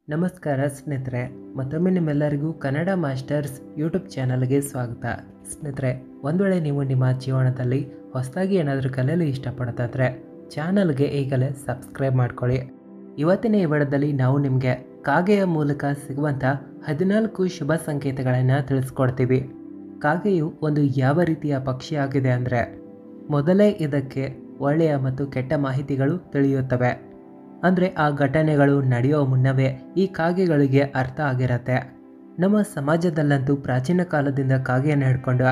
ನಮಸ್ಕಾರ ಸ್ನೇಹಿತರೆ ಮತ್ತೊಮ್ಮೆ ನಿಮ್ಮೆಲ್ಲರಿಗೂ ಕನ್ನಡ ಮಾಸ್ಟರ್ಸ್ ಯೂಟ್ಯೂಬ್ ಚಾನಲ್ಗೆ ಸ್ವಾಗತ ಸ್ನೇಹಿತರೆ ಒಂದು ವೇಳೆ ನೀವು ನಿಮ್ಮ ಜೀವನದಲ್ಲಿ ಹೊಸದಾಗಿ ಏನಾದರೂ ಕಲಿಯಲು ಇಷ್ಟಪಡ್ತಾದ್ರೆ ಚಾನಲ್ಗೆ ಈಗಲೇ ಸಬ್ಸ್ಕ್ರೈಬ್ ಮಾಡ್ಕೊಳ್ಳಿ ಇವತ್ತಿನ ಈ ವಿಡಿಯೋದಲ್ಲಿ ನಾವು ನಿಮಗೆ ಕಾಗೆಯ ಮೂಲಕ ಸಿಗುವಂಥ ಹದಿನಾಲ್ಕು ಶುಭ ಸಂಕೇತಗಳನ್ನು ತಿಳಿಸ್ಕೊಡ್ತೀವಿ ಕಾಗೆಯು ಒಂದು ಯಾವ ರೀತಿಯ ಪಕ್ಷಿಯಾಗಿದೆ ಅಂದರೆ ಮೊದಲೇ ಇದಕ್ಕೆ ಒಳ್ಳೆಯ ಮತ್ತು ಕೆಟ್ಟ ಮಾಹಿತಿಗಳು ತಿಳಿಯುತ್ತವೆ ಅಂದರೆ ಆ ಘಟನೆಗಳು ನಡೆಯೋ ಮುನ್ನವೇ ಈ ಕಾಗೆಗಳಿಗೆ ಅರ್ಥ ಆಗಿರತ್ತೆ ನಮ್ಮ ಸಮಾಜದಲ್ಲಂತೂ ಪ್ರಾಚೀನ ಕಾಲದಿಂದ ಕಾಗೆಯನ್ನು ಹಿಡ್ಕೊಂಡು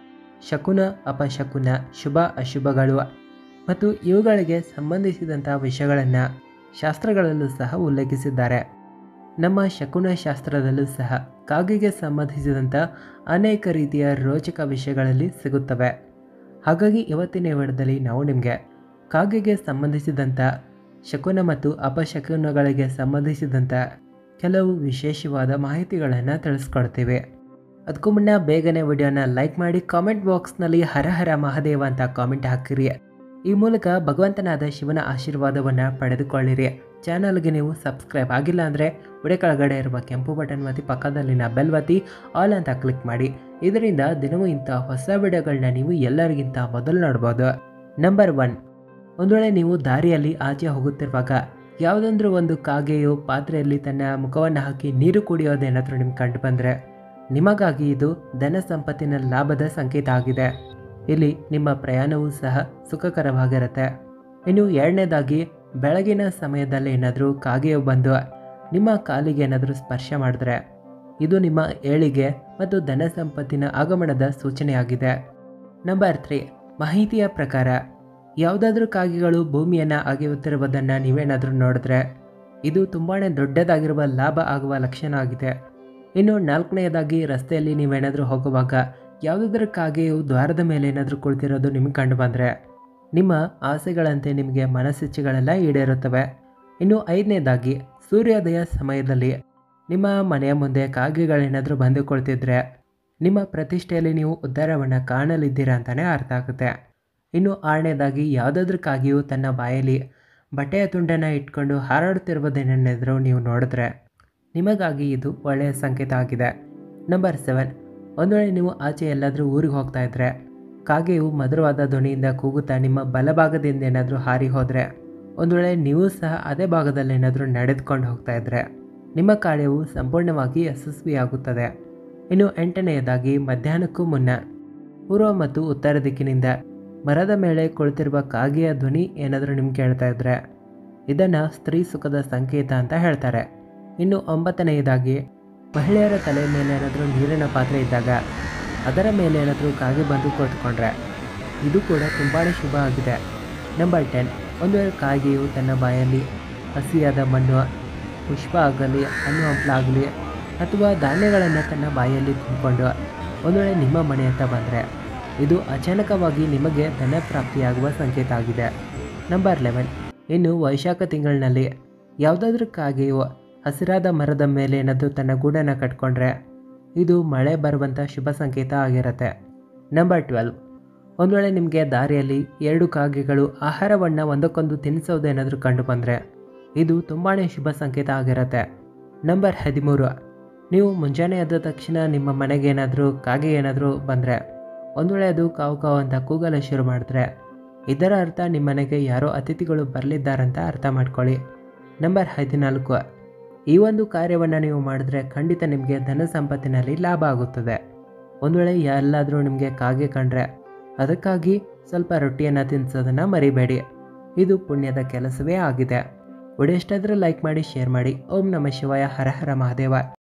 ಶಕುನ ಅಪಶಕುನ ಶುಭ ಅಶುಭಗಳು ಮತ್ತು ಇವುಗಳಿಗೆ ಸಂಬಂಧಿಸಿದಂಥ ವಿಷಯಗಳನ್ನು ಶಾಸ್ತ್ರಗಳಲ್ಲೂ ಸಹ ಉಲ್ಲೇಖಿಸಿದ್ದಾರೆ ನಮ್ಮ ಶಕುನ ಶಾಸ್ತ್ರದಲ್ಲೂ ಸಹ ಕಾಗೆಗೆ ಸಂಬಂಧಿಸಿದಂಥ ಅನೇಕ ರೀತಿಯ ರೋಚಕ ವಿಷಯಗಳಲ್ಲಿ ಸಿಗುತ್ತವೆ ಹಾಗಾಗಿ ಇವತ್ತಿನ ವಿಡಿಯೋದಲ್ಲಿ ನಾವು ನಿಮಗೆ ಕಾಗೆಗೆ ಸಂಬಂಧಿಸಿದಂಥ ಶಕುನ ಮತ್ತು ಅಪಶಕುನಗಳಿಗೆ ಸಂಬಂಧಿಸಿದಂಥ ಕೆಲವು ವಿಶೇಷವಾದ ಮಾಹಿತಿಗಳನ್ನು ತಿಳಿಸ್ಕೊಡ್ತೀವಿ ಅದಕ್ಕೂ ಮುನ್ನ ಬೇಗನೆ ವಿಡಿಯೋನ ಲೈಕ್ ಮಾಡಿ ಕಾಮೆಂಟ್ ಬಾಕ್ಸ್ನಲ್ಲಿ ಹರ ಹರ ಮಹಾದೇವ ಅಂತ ಕಾಮೆಂಟ್ ಹಾಕಿರಿ ಈ ಮೂಲಕ ಭಗವಂತನಾದ ಶಿವನ ಆಶೀರ್ವಾದವನ್ನು ಪಡೆದುಕೊಳ್ಳಿರಿ ಚಾನಲ್ಗೆ ನೀವು ಸಬ್ಸ್ಕ್ರೈಬ್ ಆಗಿಲ್ಲ ಅಂದರೆ ವಿಡಿಯೋ ಕೆಳಗಡೆ ಇರುವ ಕೆಂಪು ಬಟನ್ ಒತ್ತಿ ಪಕ್ಕದಲ್ಲಿನ ಬೆಲ್ ಒತ್ತಿ ಆಲ್ ಅಂತ ಕ್ಲಿಕ್ ಮಾಡಿ ಇದರಿಂದ ದಿನವೂ ಇಂಥ ಹೊಸ ವಿಡಿಯೋಗಳನ್ನ ನೀವು ಎಲ್ಲರಿಗಿಂತ ಮೊದಲು ನೋಡ್ಬೋದು ನಂಬರ್ ಒನ್ ಒಂದು ವೇಳೆ ನೀವು ದಾರಿಯಲ್ಲಿ ಆಚೆ ಹೋಗುತ್ತಿರುವಾಗ ಯಾವುದಾದ್ರೂ ಒಂದು ಕಾಗೆಯು ಪಾತ್ರೆಯಲ್ಲಿ ತನ್ನ ಮುಖವನ್ನು ಹಾಕಿ ನೀರು ಕುಡಿಯೋದೇನಾದರೂ ನಿಮ್ಗೆ ಕಂಡು ಬಂದರೆ ನಿಮಗಾಗಿ ಇದು ಧನ ಸಂಪತ್ತಿನ ಲಾಭದ ಸಂಕೇತ ಆಗಿದೆ ಇಲ್ಲಿ ನಿಮ್ಮ ಪ್ರಯಾಣವೂ ಸಹ ಸುಖಕರವಾಗಿರುತ್ತೆ ಇನ್ನು ಎರಡನೇದಾಗಿ ಬೆಳಗಿನ ಸಮಯದಲ್ಲಿ ಏನಾದರೂ ಕಾಗೆಯು ಬಂದು ನಿಮ್ಮ ಕಾಲಿಗೆ ಏನಾದರೂ ಸ್ಪರ್ಶ ಮಾಡಿದ್ರೆ ಇದು ನಿಮ್ಮ ಏಳಿಗೆ ಮತ್ತು ಧನ ಸಂಪತ್ತಿನ ಆಗಮನದ ಸೂಚನೆಯಾಗಿದೆ ನಂಬರ್ ತ್ರೀ ಮಾಹಿತಿಯ ಪ್ರಕಾರ ಯಾವುದಾದ್ರೂ ಕಾಗೆಗಳು ಭೂಮಿಯನ್ನು ಅಗೆಯುತ್ತಿರುವುದನ್ನು ನೀವೇನಾದರೂ ನೋಡಿದ್ರೆ ಇದು ತುಂಬಾ ದೊಡ್ಡದಾಗಿರುವ ಲಾಭ ಆಗುವ ಲಕ್ಷಣ ಆಗಿದೆ ಇನ್ನು ನಾಲ್ಕನೆಯದಾಗಿ ರಸ್ತೆಯಲ್ಲಿ ನೀವೇನಾದರೂ ಹೋಗುವಾಗ ಯಾವುದಾದ್ರೂ ಕಾಗೆಯು ದ್ವಾರದ ಮೇಲೆ ಏನಾದರೂ ಕುಳಿತಿರೋದು ನಿಮಗೆ ಕಂಡು ಬಂದರೆ ನಿಮ್ಮ ಆಸೆಗಳಂತೆ ನಿಮಗೆ ಮನಸ್ಸಿಚ್ಛೆಗಳೆಲ್ಲ ಈಡೇರುತ್ತವೆ ಇನ್ನು ಐದನೇದಾಗಿ ಸೂರ್ಯೋದಯ ಸಮಯದಲ್ಲಿ ನಿಮ್ಮ ಮನೆಯ ಮುಂದೆ ಕಾಗೆಗಳೇನಾದರೂ ಬಂದು ಕುಳಿತಿದ್ರೆ ನಿಮ್ಮ ಪ್ರತಿಷ್ಠೆಯಲ್ಲಿ ನೀವು ಉದ್ಧಾರವನ್ನು ಕಾಣಲಿದ್ದೀರಾ ಅಂತಲೇ ಅರ್ಥ ಆಗುತ್ತೆ ಇನ್ನು ಆರನೇದಾಗಿ ಯಾವುದಾದ್ರೂ ಕಾಗೆಯು ತನ್ನ ಬಾಯಲ್ಲಿ ಬಟ್ಟೆಯ ತುಂಡನ್ನು ಇಟ್ಕೊಂಡು ಹಾರಾಡುತ್ತಿರುವುದೇನೆಂದರೂ ನೀವು ನೋಡಿದ್ರೆ ನಿಮಗಾಗಿ ಇದು ಒಳ್ಳೆಯ ಸಂಕೇತ ಆಗಿದೆ ನಂಬರ್ ಸೆವೆನ್ ಒಂದು ವೇಳೆ ನೀವು ಆಚೆ ಎಲ್ಲಾದರೂ ಊರಿಗೆ ಹೋಗ್ತಾ ಇದ್ರೆ ಕಾಗೆಯು ಮಧುರವಾದ ಧ್ವನಿಯಿಂದ ಕೂಗುತ್ತಾ ನಿಮ್ಮ ಬಲಭಾಗದಿಂದ ಏನಾದರೂ ಹಾರಿ ಹೋದರೆ ಒಂದು ವೇಳೆ ನೀವು ಸಹ ಅದೇ ಭಾಗದಲ್ಲಿ ಏನಾದರೂ ನಡೆದುಕೊಂಡು ಹೋಗ್ತಾ ಇದ್ರೆ ನಿಮ್ಮ ಕಾರ್ಯವು ಸಂಪೂರ್ಣವಾಗಿ ಯಶಸ್ವಿಯಾಗುತ್ತದೆ ಇನ್ನು ಎಂಟನೆಯದಾಗಿ ಮಧ್ಯಾಹ್ನಕ್ಕೂ ಮುನ್ನ ಪೂರ್ವ ಮತ್ತು ಉತ್ತರ ದಿಕ್ಕಿನಿಂದ ಮರದ ಮೇಲೆ ಕುಳಿತಿರುವ ಕಾಗೆಯ ಧ್ವನಿ ಏನಾದರೂ ನಿಮ್ಗೆ ಕೇಳ್ತಾ ಇದ್ರೆ ಇದನ್ನು ಸ್ತ್ರೀ ಸುಖದ ಸಂಕೇತ ಅಂತ ಹೇಳ್ತಾರೆ ಇನ್ನು ಒಂಬತ್ತನೆಯದಾಗಿ ಮಹಿಳೆಯರ ತಲೆ ಮೇಲೆ ಏನಾದರೂ ನೀರಿನ ಪಾತ್ರೆ ಇದ್ದಾಗ ಅದರ ಮೇಲೆ ಏನಾದರೂ ಕಾಗೆ ಬಂದು ಕೂತ್ಕೊಂಡ್ರೆ ಇದು ಕೂಡ ತುಂಬಾ ಶುಭ ಆಗಿದೆ ನಂಬರ್ ಟೆನ್ ಒಂದು ವೇಳೆ ಕಾಗೆಯು ತನ್ನ ಬಾಯಲ್ಲಿ ಹಸಿಯಾದ ಮಣ್ಣು ಪುಷ್ಪ ಆಗಲಿ ಹಣ್ಣು ಹಂಪಲಾಗಲಿ ಅಥವಾ ಧಾನ್ಯಗಳನ್ನು ತನ್ನ ಬಾಯಲ್ಲಿ ತುಂಬಿಕೊಂಡು ಒಂದು ವೇಳೆ ನಿಮ್ಮ ಮನೆ ಹತ್ರ ಬಂದರೆ ಇದು ಅಚಾನಕವಾಗಿ ನಿಮಗೆ ಧನ ಪ್ರಾಪ್ತಿಯಾಗುವ ಸಂಕೇತ ಆಗಿದೆ ನಂಬರ್ ಲೆವೆನ್ ಇನ್ನು ವೈಶಾಖ ತಿಂಗಳಿನಲ್ಲಿ ಯಾವುದಾದ್ರೂ ಕಾಗೆಯು ಹಸಿರಾದ ಮರದ ಮೇಲೆ ಏನಾದರೂ ತನ್ನ ಗೂಡನ್ನು ಕಟ್ಕೊಂಡ್ರೆ ಇದು ಮಳೆ ಬರುವಂಥ ಶುಭ ಸಂಕೇತ ಆಗಿರುತ್ತೆ ನಂಬರ್ ಟ್ವೆಲ್ವ್ ಒಂದು ವೇಳೆ ನಿಮಗೆ ದಾರಿಯಲ್ಲಿ ಎರಡು ಕಾಗೆಗಳು ಆಹಾರವನ್ನು ಒಂದಕ್ಕೊಂದು ತಿನ್ನಿಸೋದೇನಾದರೂ ಕಂಡು ಬಂದರೆ ಇದು ತುಂಬಾ ಶುಭ ಸಂಕೇತ ಆಗಿರುತ್ತೆ ನಂಬರ್ ಹದಿಮೂರು ನೀವು ಮುಂಜಾನೆ ಎದ್ದ ತಕ್ಷಣ ನಿಮ್ಮ ಮನೆಗೆ ಏನಾದರೂ ಕಾಗೆ ಏನಾದರೂ ಬಂದರೆ ಒಂದು ವೇಳೆ ಅದು ಕಾವು ಕಾವು ಅಂತ ಕೂಗಲು ಶುರು ಮಾಡಿದ್ರೆ ಇದರ ಅರ್ಥ ನಿಮ್ಮ ಮನೆಗೆ ಯಾರೋ ಅತಿಥಿಗಳು ಬರಲಿದ್ದಾರಂತ ಅರ್ಥ ಮಾಡ್ಕೊಳ್ಳಿ ನಂಬರ್ ಹದಿನಾಲ್ಕು ಈ ಒಂದು ಕಾರ್ಯವನ್ನು ನೀವು ಮಾಡಿದ್ರೆ ಖಂಡಿತ ನಿಮಗೆ ಧನ ಸಂಪತ್ತಿನಲ್ಲಿ ಲಾಭ ಆಗುತ್ತದೆ ಒಂದು ವೇಳೆ ಎಲ್ಲಾದರೂ ನಿಮಗೆ ಕಾಗೆ ಕಂಡ್ರೆ ಅದಕ್ಕಾಗಿ ಸ್ವಲ್ಪ ರೊಟ್ಟಿಯನ್ನು ತಿನ್ನಿಸೋದನ್ನು ಮರಿಬೇಡಿ ಇದು ಪುಣ್ಯದ ಕೆಲಸವೇ ಆಗಿದೆ ವಿಡಿಯೋ ಇಷ್ಟಾದರೆ ಲೈಕ್ ಮಾಡಿ ಶೇರ್ ಮಾಡಿ ಓಂ ನಮ ಶಿವಾಯ ಹರ ಹರ ಮಹಾದೇವ